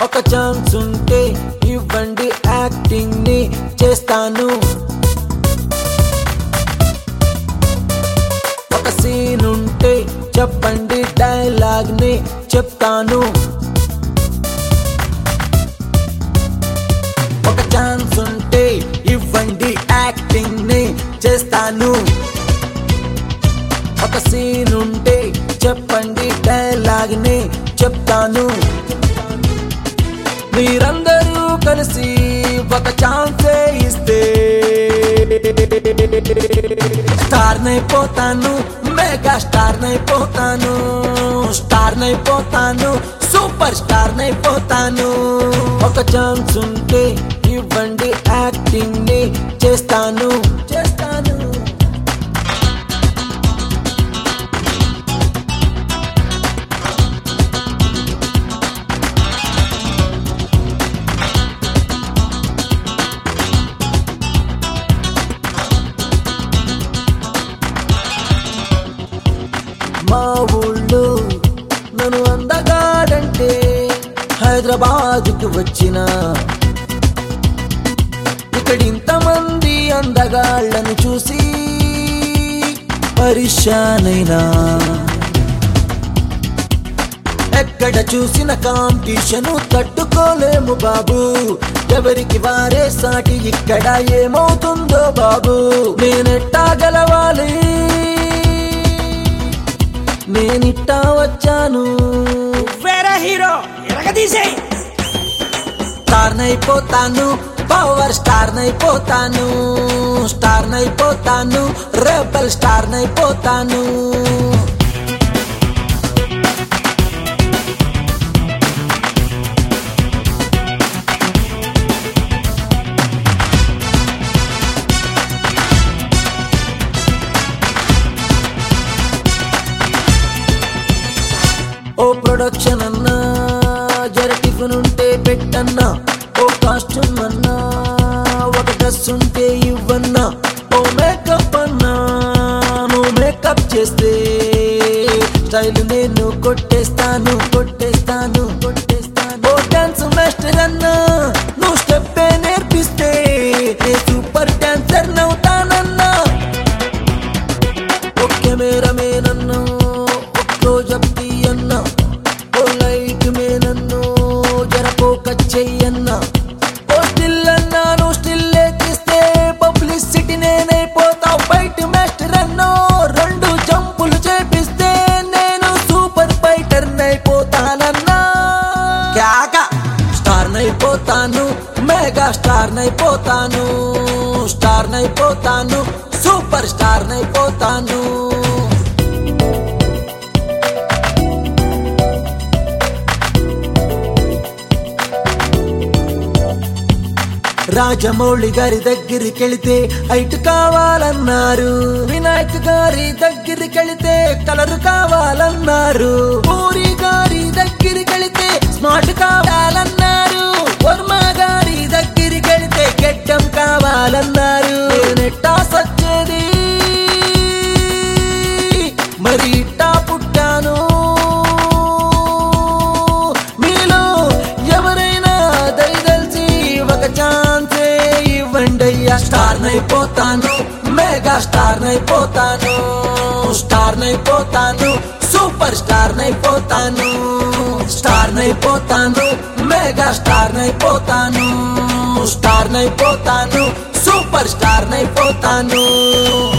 ఒక ఛాన్స్ ఉంటే ఇవ్వండి యాక్టింగ్ ని చేస్తాను ఒక సీన్ ఉంటే చెప్పండి డైలాగ్ ని చెప్తాను ఒక ఛాన్స్ ఉంటే ఇవ్వండి యాక్టింగ్ ని చేస్తాను ఒక సీన్ ఉంటే చెప్పండి డైలాగ్ ని చెప్తాను మీరందరూ కలిసి ఒక ఛాన్సే ఇస్తే స్టార్ నైపోతాను మెగా స్టార్ నైపోతాను స్టార్ నైపోతాను సూపర్ స్టార్ నైపోతాను ఒక ఛాన్స్ ఉంటే ఇవ్వండి యాక్టింగ్ ని చేస్తాను చేస్తాను మా ఊళ్ళో నన్ను అందగాడంటే హైదరాబాద్కి వచ్చిన ఇక్కడ ఇంతమంది అందగాళ్ళను చూసి పరిశానైనా ఎక్కడ చూసిన కాంపిటీషన్ తట్టుకోలేము బాబు ఎవరికి వారే సాటి ఇక్కడ ఏమవుతుందో బాబు నేనెట్టా గెలవాలి నేనిట్టా వచ్చాను వేరే హీరో ఎరగదీసేయ్ స్టార్ నైపోతాను పవర్ స్టార్ నైపోతాను స్టార్ నైపోతాను రెబల్ స్టార్ నైపోతాను ఓ ప్రొడక్షన్ అన్నా జర టిఫిన్ ఉంటే పెట్టన్నా ఓ కాస్ట్యూమ్ అన్నా ఒక డ్రెస్ ఉంటే ఇవ్వన్నా ఓ మేకప్ అన్నా నువ్వు మేకప్ చేస్తే స్టైల్ నేను కొట్టేస్తాను కొట్టేస్తాను కొట్టేస్తాను ఓ డాన్స్ మాస్టర్ అన్నా నువ్వు స్టెప్ నేర్పిస్తే నే సూపర్ డాన్సర్ నవ్వుతానన్నా ఓ కెమెరా మేనన్ను ఒక్కో జప్తి అన్న ఓ లైట్ మేనన్ను జరపోక చెయ్యన్న ఓ స్టిల్ అన్నాను స్టిల్ తీస్తే పబ్లిసిటీ నేనైపోతావు బయట మాస్టర్ అన్నో రెండు జంపులు చేపిస్తే నేను సూపర్ ఫైటర్ నైపోతానన్నా క్యాక స్టార్ నైపోతాను మెగా స్టార్ నైపోతాను స్టార్ నైపోతాను సూపర్ స్టార్ నైపోతాను రాజమౌళి గారి దగ్గరికి వెళితే హైట్ కావాలన్నారు వినాయక్ గారి దగ్గరికి వెళితే కలర్ కావాలన్నారు పూరి గారి దగ్గరికి వెళితే స్మార్ట్ కావాలన్నారు వర్మ గారి దగ్గరికి వెళితే గెడ్డం కావాలన్నారు నెట్టా సచ్చేది మరి ఇట్టా పుట్టాను మీలో ఎవరైనా దయదలిచి ఒక ఛాన్సే ఇవ్వండి అయ్యా స్టార్ నైపోతాను మెగా స్టార్ నైపోతాను స్టార్ నైపోతాను సూపర్ స్టార్ నైపోతాను స్టార్ నైపోతాను మెగా స్టార్ నైపోతాను స్టార్ నైపోతాను సూపర్ స్టార్ నైపోతాను